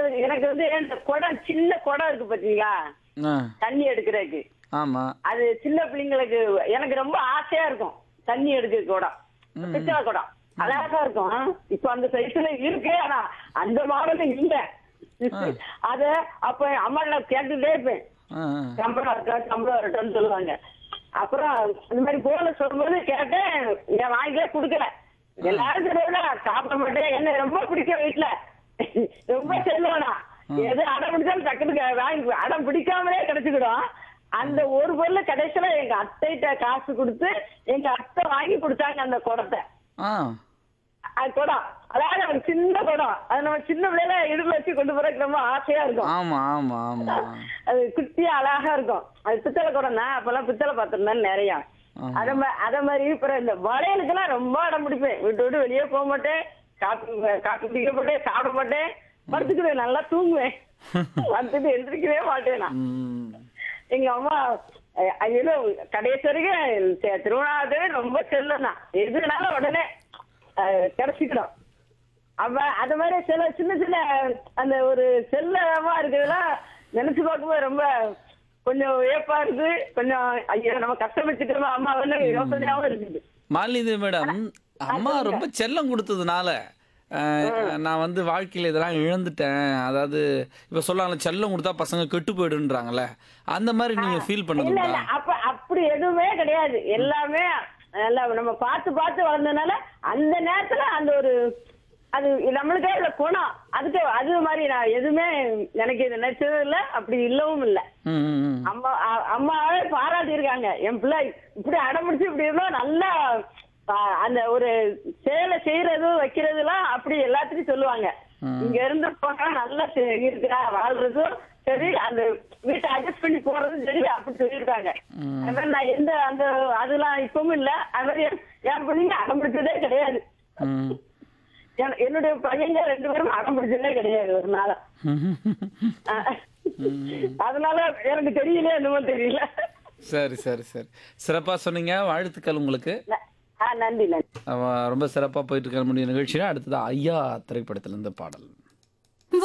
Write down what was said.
தண்ணி வந்து- எனக்கு வந்து இந்த குடம் சின்ன குடம் இருக்கு பாத்தீங்களா ஆ தண்ணி எடுக்கிறதுக்கு ஆமா அது சின்ன பிள்ளைங்களுக்கு எனக்கு ரொம்ப ஆசையா இருக்கும் தண்ணி எடுக்க குடம் பித்தளை குடம் அழகா இருக்கும் இப்ப அந்த சைஸ்ல இருக்கு ஆனா அந்த மாடல் இல்ல அத அப்ப அம்மா நான் கேட்டுட்டே இருப்பேன் ஆ ஆ. சம்பளம் இருக்கா சம்பளம் இருக்கட்டும்னு சொல்லுவாங்க அப்புறம் இந்த மாதிரி போல சொல்லும்போது கேட்டேன் என் வாங்கியே கொடுக்கல எல்லாரும் சொல்லுவேன் சாப்பிட மாட்டேன் என்ன ரொம்ப பிடிக்கும் வீட்டுல ரொம்ப செல்லுவேனா எது அடம் பிடிச்சாலும் டக்குனு க- வாங்கி அடம் பிடிக்காமலே கிடைச்சுக்கிடும் அந்த ஒரு பொருள் கடைசியில எங்க அத்தைகிட்ட காசு கொடுத்து எங்க அத்தை வாங்கி கொடுத்தாங்க அந்த குடத்தை ஆ அது குடம் அதாவது ஒரு சின்ன குடம் அது நம்ம சின்ன பிள்ளைல இடுப்புல வச்சு கொண்டு போறதுக்கு ரொம்ப ஆசையா இருக்கும் ஆமா ஆமா ஆமா அது குட்டியா அழகா இருக்கும் அது பித்தளை குடம் தான் அப்பெல்லாம் பித்தளை பாத்திரம் நிறைய ஆமா. அத மா- அத மாதிரி அப்புறம் இந்த வளையலுக்கெல்லாம் ரொம்ப அடம் பிடிப்பேன் விட்டு விட்டு வெளியே போக மாட்டேன் காப்பி காப்பி குடிக்க மாட்டேன் சாப்பிட மாட்டேன் படுத்துக்குவேன் நல்லா தூங்குவேன் வந்துட்டு எந்திரிக்கவே மாட்டேன் நான் ம். எங்க அம்மா அஹ், ஐயோ கடைசி வரைக்கும் தி- திருவண்ணாமலை ரொம்ப செல்லம் தான் எதுனாலும் உடனே அஹ், கிடைச்சிக்கணும் அப்ப அது மாதிரி சில சின்ன சின்ன அந்த ஒரு செல்லமா இருக்கிறதுலாம் நினைச்சு பார்க்கும்போது ரொம்ப கொஞ்சம் வியப்பா இருக்கு கொஞ்சம் ஐயோ நம்ம கஷ்டப்பட்டுக்கிறோமா அம்மா வந்து யோசனையாவும் இருக்குது மாலினி மேடம் அம்மா ரொம்ப செல்லம் கொடுத்ததுனால அஹ், நான் வந்து வாழ்க்கையில் இதெல்லாம் இழந்துட்டேன் அதாவது இப்போ சொல்லாங்களே செல்லம் கொடுத்தா பசங்க கெட்டு போயிடுன்றாங்கல்ல அந்த மாதிரி நீங்க ஃபீல் இல்ல பண்ணதுங்களா இல்ல அப்ப அப்படி எதுவுமே கிடையாது எல்லாமே நல்லா நம்ம பார்த்து பார்த்து வளர்ந்ததுனால அந்த நேரத்துல அந்த ஒரு அது நம்மளுக்கே உள்ள குணம் அதுக்கு அது மாதிரி நான் எதுவுமே எனக்கு இது நினைச்சதும் இல்ல அப்படி இல்லவும் இல்ல ம், ம், ம். அம்மா அ- அம்மாவே பாராட்டி இருக்காங்க என் பிள்ளை இப்படி அடம்பிடிச்சு இப்படி இருந்தா நல்லா ஆ, அந்த ஒரு சேலை செய்யறது வைக்கிறதுலாம் அப்படி எல்லாத்துக்கும் சொல்லுவாங்க இங்க இருந்து போனா நல்லா செ- இருக்கிறா வாழ்றதும் சரி அந்த வீட்டை அட்ஜஸ்ட் பண்ணி போறதும் சரி அப்படி சொல்லியிருக்காங்க அது மாதிரி நான் எந்த அந்த அதெல்லாம் இப்பவும் இல்ல அது மாதிரி என்- என் பிள்ளைங்க அடம்பிடிச்சதே கிடையாது ம். என்- என்னுடைய பையங்க ரெண்டு பேரும் அடம்பிடிச்சதே கிடையாது ஒரு நாள் அதனால எனக்கு தெரியல என்னமோ தெரியல சரி சரி சரி சிறப்பா சொன்னீங்க வாழ்த்துக்கள் உங்களுக்கு ந- ஆ நன்றி நன்றி அவ ரொம்ப சிறப்பா போயிட்டு இருக்க முடியும் நிகழ்ச்சியில அடுத்தது ஐயா திரைப்படத்துல இருந்து பாடல்